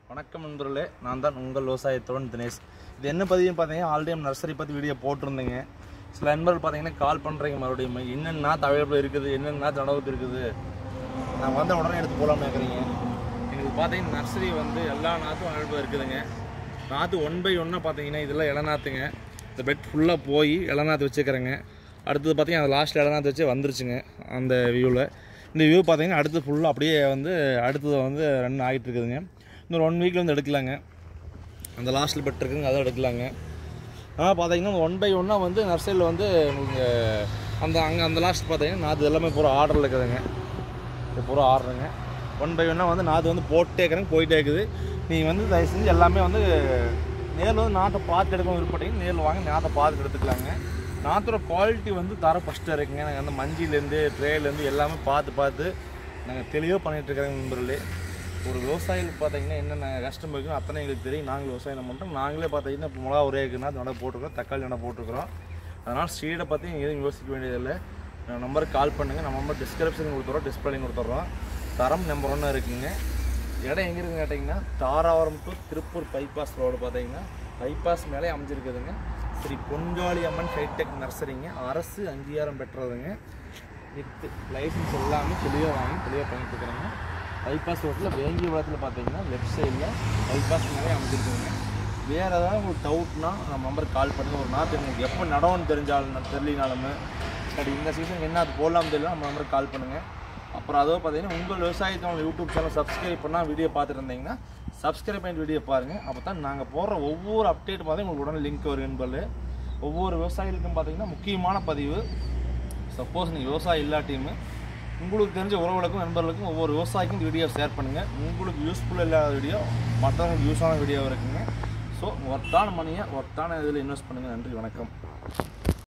வணக்கம் நண்பர்களே நான் தான் உங்கள் விவசாயத்தோன் தினேஷ் இது என்ன பதிவுன்னு பார்த்தீங்கன்னா ஆல்ரெடி நர்சரி பற்றி வீடியோ போட்டிருந்தேங்க சில நண்பர்கள் பார்த்தீங்கன்னா கால் பண்ணுறீங்க மறுபடியும் என்னென்ன நாற்று அவைலபிள் இருக்குது என்னென்ன நாற்று நடவுக்கு இருக்குது நான் வந்த உடனே எடுத்து போகலாம்னு கேட்குறீங்க எங்களுக்கு பார்த்தீங்கன்னா நர்சரி வந்து எல்லா நாற்றும் அவைலபிள் இருக்குதுங்க நாற்று ஒன் பை ஒன்னாக பார்த்தீங்கன்னா இதெல்லாம் இளநாற்றுங்க இந்த பெட் ஃபுல்லாக போய் இளநாற்று வச்சுக்கிறேங்க அடுத்தது பார்த்தீங்கன்னா அது லாஸ்ட்டில் இளநாற்று வச்சு வந்துருச்சுங்க அந்த வியூவில் இந்த வியூ பார்த்தீங்கன்னா அடுத்து ஃபுல்லாக அப்படியே வந்து அடுத்தது வந்து ரன் ஆகிட்டு இருக்குதுங்க இன்னொரு ஒன் வீக்கில் வந்து எடுக்கலாங்க அந்த லாஸ்ட்டில் பெட் இருக்குங்க அதை எடுக்கலாங்க ஆனால் பார்த்தீங்கன்னா ஒன் பை ஒன்னாக வந்து நர்சரியில் வந்து உங்களுக்கு அந்த அங்கே அந்த லாஸ்ட் பார்த்தீங்கன்னா நாற்று எல்லாமே பூரா ஆர்டரில் இருக்குதுங்க இது பூரா ஆர்டருங்க ஒன் பை ஒன்னாக வந்து நாற்று வந்து போட்டே இருக்கிறேங்க போயிட்டே இருக்குது நீங்கள் வந்து தயவு செஞ்சு எல்லாமே வந்து நேரில் வந்து நாற்றை பார்த்து எடுக்கணும் விருப்பப்பட்டீங்க நேரில் வாங்க நாற்றை பார்த்துட்டு எடுத்துக்கலாங்க நாற்றோட குவாலிட்டி வந்து தர ஃபஸ்ட்டாக இருக்குங்க நாங்கள் அந்த மஞ்சிலேருந்து ட்ரேலேருந்து எல்லாமே பார்த்து பார்த்து நாங்கள் தெளிவாக பண்ணிகிட்டு இருக்கிறோங்க நண்பர்களே ஒரு விவசாயிகளுக்கு பார்த்தீங்கன்னா என்னென்ன கஷ்டம் இருக்குன்னு அத்தனை எங்களுக்கு தெரியும் நாங்கள் விவசாயம் பண்ணுறோம் நாங்களே பார்த்தீங்கன்னா இப்போ மிளகா ஒரே இருக்குன்னா நட போட்டிருக்கோம் தக்காளி நட போட்டிருக்கிறோம் அதனால் சீடை பற்றி நீங்கள் எதுவும் யோசிக்க வேண்டியதில்லை நம்பருக்கு கால் பண்ணுங்கள் நம்ம நம்பர் டிஸ்கிரிப்ஷன் கொடுத்துறோம் டிஸ்பிளேலையும் கொடுத்துட்றோம் தரம் நம்பர் ஒன்று இருக்குங்க இடம் எங்கே இருக்குன்னு கேட்டிங்கன்னா Dharapuram to Tiruppur bypass road பார்த்தீங்கன்னா பைபாஸ் மேலே அமைஞ்சிருக்குதுங்க ஸ்ரீ பொன்ஜாலி அம்மன் ஹைடெக் நர்சரிங்க அரசு அங்கீகாரம் பெற்றதுங்க வித்து லைசன்ஸ் எல்லாமே தெளிவாக வாங்கி தெளிவாக பண்ணிட்டு இருக்கிறேங்க பைபாஸ் ரோட்டில் வேங்கி வளத்தில் பார்த்தீங்கன்னா லெஃப்ட் சைடில் பைபாஸ் மேலே அமைஞ்சிருக்குங்க வேறு ஏதாவது உங்களுக்கு டவுட்னா நம்ம நம்பருக்கு கால் பண்ணுங்கள் ஒரு நாற்று உங்களுக்கு எப்போ நடவுன்னு தெரிஞ்சாலும் தெரியலினாலுமே சரி இந்த சீசன் என்ன அது போடலாம் தெரியல நம்ம நம்பருக்கு கால் பண்ணுங்கள் அப்புறம் அதோ பார்த்தீங்கன்னா உங்கள் விவசாயத்தோட யூடியூப் சேனல் சப்ஸ்கிரைப் பண்ணால் வீடியோ பார்த்துட்டு இருந்தீங்கன்னா சப்ஸ்கிரைப் பண்ணி வீடியோ பாருங்கள் அப்போ தான் நாங்கள் போடுற ஒவ்வொரு அப்டேட் பார்த்தீங்கன்னா உங்களுக்கு உடனே லிங்க் வரும் என்பது ஒவ்வொரு விவசாயிகளுக்கும் பார்த்தீங்கன்னா முக்கியமான பதிவு சப்போஸ் நீங்கள் விவசாயம் இல்லாட்டியுமே உங்களுக்கு தெரிஞ்ச உறவுகளுக்கும் நண்பர்களுக்கும் ஒவ்வொரு விவசாயிக்கும் வீடியோ ஷேர் பண்ணுங்கள் உங்களுக்கு யூஸ்ஃபுல் இல்லாத வீடியோ மற்றவங்களுக்கு யூஸான வீடியோ இருக்குங்க ஸோ ஒர்த்தான மணியை ஒர்த்தான இதில் இன்வெஸ்ட் பண்ணுங்கள் நன்றி வணக்கம்